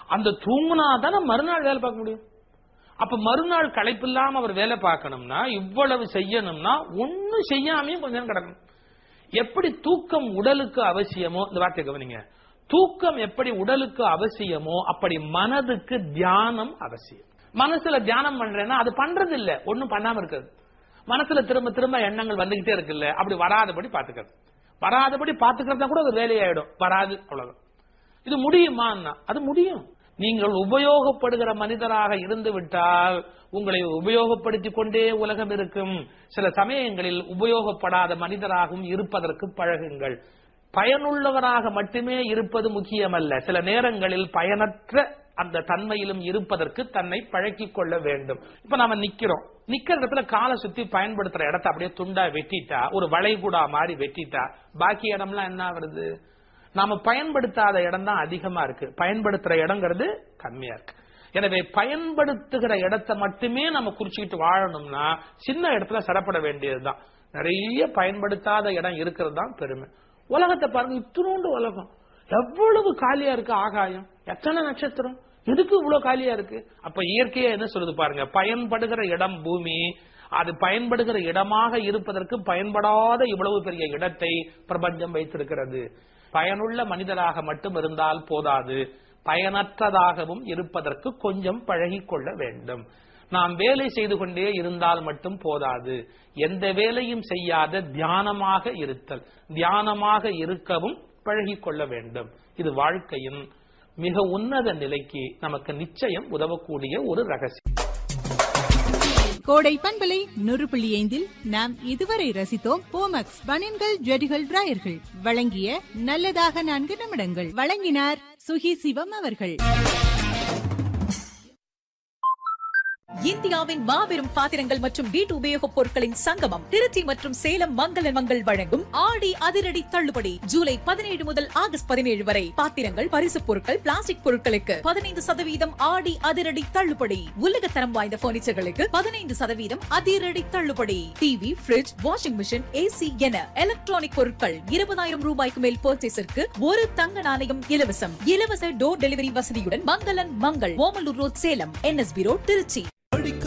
அந்த தூங்குனா தானே மறுநாள் வேலை பார்க்க முடியும் அப்ப மறுநாள் களைப்பு இல்லாம அவர் வேலை பார்க்கணும்னா இவ்வளவு செய்யணும்னா ஒண்ணும் செய்யாமையும் கொஞ்ச நேரம் கிடக்கணும் எப்படி தூக்கம் உடலுக்கு அவசியமோ இந்த வார்த்தை கவனிங்க தூக்கம் எப்படி உடலுக்கு அவசியமோ அப்படி மனதுக்கு தியானம் அவசியம் மனசுல தியானம் பண்றேன்னா அது பண்றது இல்ல ஒண்ணும் பண்ணாம இருக்கிறது மனசுல திரும்ப திரும்ப எண்ணங்கள் வந்துகிட்டே இருக்குல்ல அப்படி வராதபடி பாத்துக்கிறது வராதபடி பாத்துக்கிறதா கூட ஒரு வேலையாயிடும் வராது அவ்வளவுதான் இது முடியுமான்னா அது முடியும் நீங்கள் உபயோகப்படுகிற மனிதராக இருந்து விட்டால் உங்களை உபயோகப்படுத்திக் கொண்டே உலகம் இருக்கும் சில சமயங்களில் உபயோகப்படாத மனிதராகவும் இருப்பதற்கு பழகுங்கள் பயனுள்ளவராக மட்டுமே இருப்பது முக்கியமல்ல சில நேரங்களில் பயனற்ற அந்த தன்மையிலும் இருப்பதற்கு தன்னை பழக்கிக் கொள்ள வேண்டும் இப்ப நாம நிக்கிறோம் நிக்கிற இடத்துல காலை சுத்தி பயன்படுத்துற இடத்த அப்படியே துண்டா வெட்டிட்டா ஒரு வளைகுடா மாதிரி வெட்டிட்டா பாக்கி இடம்லாம் என்ன வருது நாம பயன்படுத்தாத இடம் தான் அதிகமா இருக்கு பயன்படுத்துற இடங்கிறது கம்மியா இருக்கு எனவே பயன்படுத்துகிற இடத்தை மட்டுமே நம்ம குறிச்சுக்கிட்டு வாழணும்னா சின்ன இடத்துல சடப்பட வேண்டியதுதான் நிறைய பயன்படுத்தாத இடம் இருக்கிறது தான் பெருமை உலகத்தை பாருங்க இத்தினோண்டு உலகம் எவ்வளவு காலியா இருக்கு ஆகாயம் எத்தனை நட்சத்திரம் எதுக்கு இவ்வளவு காலியா இருக்கு அப்ப இயற்கையா என்ன சொல்லுது பாருங்க பயன்படுகிற இடம் பூமி அது பயன்படுகிற இடமாக இருப்பதற்கு பயன்படாத இவ்வளவு பெரிய இடத்தை பிரபஞ்சம் வைத்திருக்கிறது பயனுள்ள மனிதராக மட்டும் இருந்தால் போதாது பயனற்றதாகவும் இருப்பதற்கு கொஞ்சம் பழகிக் கொள்ள வேண்டும் நாம் வேலை செய்து கொண்டே இருந்தால் மட்டும் போதாது எந்த வேலையும் செய்யாத தியானமாக இருத்தல் தியானமாக இருக்கவும் பழகிக் கொள்ள வேண்டும் இது வாழ்க்கையின் மிக உன்னத நிலைக்கு நமக்கு நிச்சயம் உதவக்கூடிய ஒரு ரகசியம் கோடை பண்பலை நூறு புள்ளி ஐந்தில் நாம் இதுவரை ரசித்தோம் போமக்ஸ் பனியன்கள் ஜெடிகள் டிராயர்கள் வழங்கிய நல்லதாக நான்கு நிமிடங்கள் வழங்கினார் சுகி சிவம் அவர்கள் இந்தியாவின் மாபெரும் பாத்திரங்கள் மற்றும் வீட்டு உபயோகப் பொருட்களின் சங்கமம் திருச்சி மற்றும் சேலம் மங்கள மங்கள் வழங்கும் ஆடி அதிரடி தள்ளுபடி ஜூலை பதினேழு முதல் ஆகஸ்ட் பதினேழு வரை பாத்திரங்கள் பரிசுப் பொருட்கள் பிளாஸ்டிக் பொருட்களுக்கு பதினைந்து சதவீதம் ஆடி அதிரடி தள்ளுபடி உலகத்தரம் வாய்ந்த பர்னிச்சர்களுக்கு பதினைந்து சதவீதம் அதிரடி தள்ளுபடி TV fridge washing machine AC என எலக்ட்ரானிக் பொருட்கள் இருபதாயிரம் ரூபாய்க்கு மேல் பர்ச்சேஸிற்கு ஒரு தங்க நாணயம் இலவசம் இலவச டோர் டெலிவரி வசதியுடன் மங்களன் மங்கள் Omalur road Salem NSP road Trichy